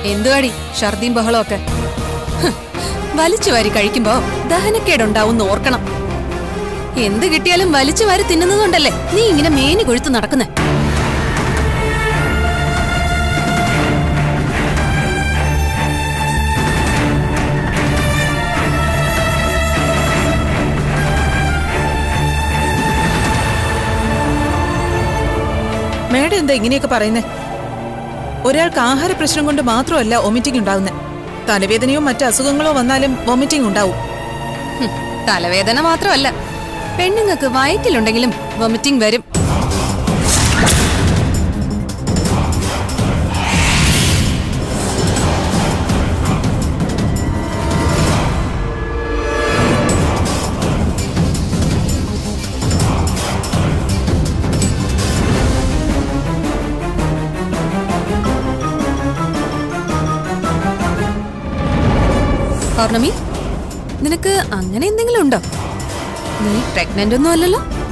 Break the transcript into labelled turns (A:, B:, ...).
A: എന്തുവാടി ഛർദിയും ബഹളവും ഒക്കെ ഹ്, വലിച്ചു വാരി കഴിക്കുമ്പോ ദഹനക്കേടുണ്ടാവും ഓർക്കണം എന്ത് കിട്ടിയാലും വലിച്ചു വാരി തിന്നുന്നതുകൊണ്ടല്ലേ നീ ഇങ്ങനെ മേനി കൊഴുത്ത് നടക്കുന്നേ
B: മേഡം എന്താ ഇങ്ങനെയൊക്കെ പറയുന്നേ ഒരാൾക്ക് ആഹാര പ്രശ്നം കൊണ്ട് മാത്രമല്ല വൊമിറ്റിംഗ് ഉണ്ടാവുന്നത് തലവേദനയോ മറ്റ് അസുഖങ്ങളോ വന്നാലും വൊമിറ്റിംഗ് ഉണ്ടാവും
A: ഹും, തലവേദന മാത്രമല്ല പെണ്ണുങ്ങൾക്ക് വയറ്റിലുണ്ടെങ്കിലും വൊമിറ്റിംഗ് വരും പൗർണമി നിനക്ക് അങ്ങനെ എന്തെങ്കിലും ഉണ്ടോ നീ പ്രഗ്നന്റ് ഒന്നും അല്ലല്ലോ